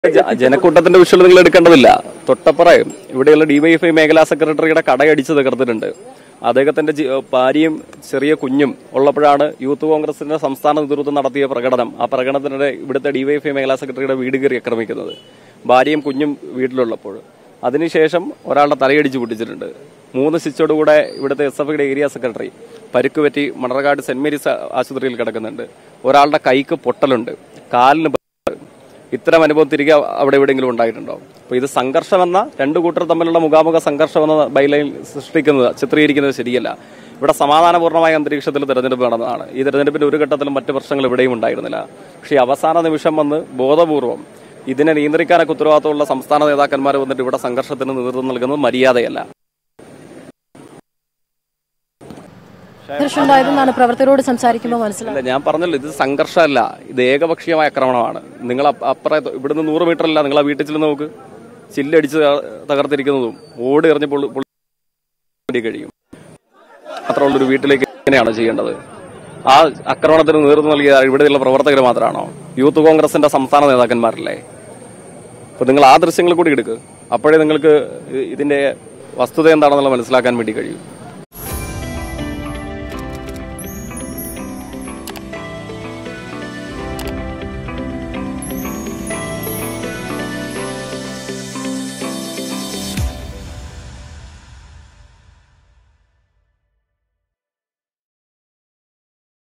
ജ- ജനക്കൂട്ടത്തിന്റെ വിഷയം നിങ്ങൾ എടുക്കേണ്ടതില്ല തൊട്ടപ്പുറം ഇവിടെയുള്ള ഡിവൈഎഫ്ഐ മേഖലാ സെക്രട്ടറിയുടെ കടയടിച്ച് തകർത്തിട്ടുണ്ട് അദ്ദേഹത്തിന്റെ ജി- ഭാര്യയും ചെറിയ കുഞ്ഞും ഉള്ളപ്പോഴാണ് യൂത്ത് കോൺഗ്രസിന്റെ സംസ്ഥാന നേതൃത്വം നടത്തിയ പ്രകടനം ആ പ്രകടനത്തിനിടെ ഇവിടുത്തെ ഡിവൈഎഫ്ഐ മേഖലാ സെക്രട്ടറിയുടെ വീട് കയറി ആക്രമിക്കുന്നത് ഭാര്യയും കുഞ്ഞും വീട്ടിലുള്ളപ്പോൾ അതിനുശേഷം ഒരാളുടെ തലയടിച്ച് പൊട്ടിച്ചിട്ടുണ്ട് മൂന്ന് സ്റ്റിച്ചോടുകൂടെ ഇവിടുത്തെ എസ് എഫ് ഐയുടെ ഏരിയ സെക്രട്ടറി പരുക്കുപറ്റി മണർകാട് സെന്റ് മേരീസ് ആശുപത്രിയിൽ കിടക്കുന്നുണ്ട് ഒരാളുടെ കൈക്ക് പൊട്ടലുണ്ട് കാലിന് ഇത്തരം അനുഭവം തിരികെ അവിടെ എവിടെയെങ്കിലും ഉണ്ടായിട്ടുണ്ടോ അപ്പൊ ഇത് സംഘർഷമെന്ന രണ്ടു കൂട്ടർ തമ്മിലുള്ള മുഖാമുഖ സംഘർഷം എന്ന ബൈലൈൻ സൃഷ്ടിക്കുന്നത് ചിത്രീകരിക്കുന്നത് ശരിയല്ല ഇവിടെ സമാധാനപൂർണ്ണമായ അന്തരീക്ഷത്തിൽ തെരഞ്ഞെടുപ്പ് നടന്നതാണ് ഈ തെരഞ്ഞെടുപ്പിന്റെ ഒരു ഘട്ടത്തിലും മറ്റു പ്രശ്നങ്ങൾ ഇവിടെയും ഉണ്ടായിരുന്നില്ല പക്ഷേ ഈ അവസാന നിമിഷം വന്ന് ബോധപൂർവം ഇതിനെ നിയന്ത്രിക്കാനൊക്കെ ഉത്തരവാദിത്തമുള്ള സംസ്ഥാന നേതാക്കന്മാർ വന്നിട്ട് ഇവിടെ സംഘർഷത്തിന് നേതൃത്വം നൽകുന്നത് മര്യാദയല്ല സംഘർഷമുണ്ടായതെന്നാണ് പ്രവർത്തകരോട് സംസാരിക്കുമ്പോൾ മനസ്സിലായത് അല്ല ഞാൻ പറഞ്ഞല്ലോ ഇത് സംഘർഷമല്ല ഇത് ഏകപക്ഷീയമായ ആക്രമണമാണ് നിങ്ങൾ അപ്പ- അപ്പുറം ഇവിടുന്ന് നൂറ് മീറ്റർ അല്ല നിങ്ങൾ ആ വീട്ടിൽ ചെന്ന് നോക്ക് ചില്ലടിച്ച് ത- തകർത്തിരിക്കുന്നതും ഓടി എറിഞ്ഞ് പൊള്ളി പൊള്ളി കഴിയും മാത്രമുള്ളൊരു വീട്ടിലേക്ക് എങ്ങനെയാണ് ചെയ്യേണ്ടത് ആ ആക്രമണത്തിന് നേതൃത്വം നൽകിയ ഇവിടെയുള്ള പ്രവർത്തകർ മാത്രമാണോ യൂത്ത് കോൺഗ്രസിന്റെ സംസ്ഥാന നേതാക്കന്മാരല്ലേ അപ്പൊ നിങ്ങൾ ആ ദൃശ്യങ്ങൾ കൂടി എടുക്ക് അപ്പോഴേ നിങ്ങൾക്ക് ഇ- ഇതിന്റെ വസ്തുത എന്താണെന്നുള്ള മനസ്സിലാക്കാൻ വേണ്ടി കഴിയും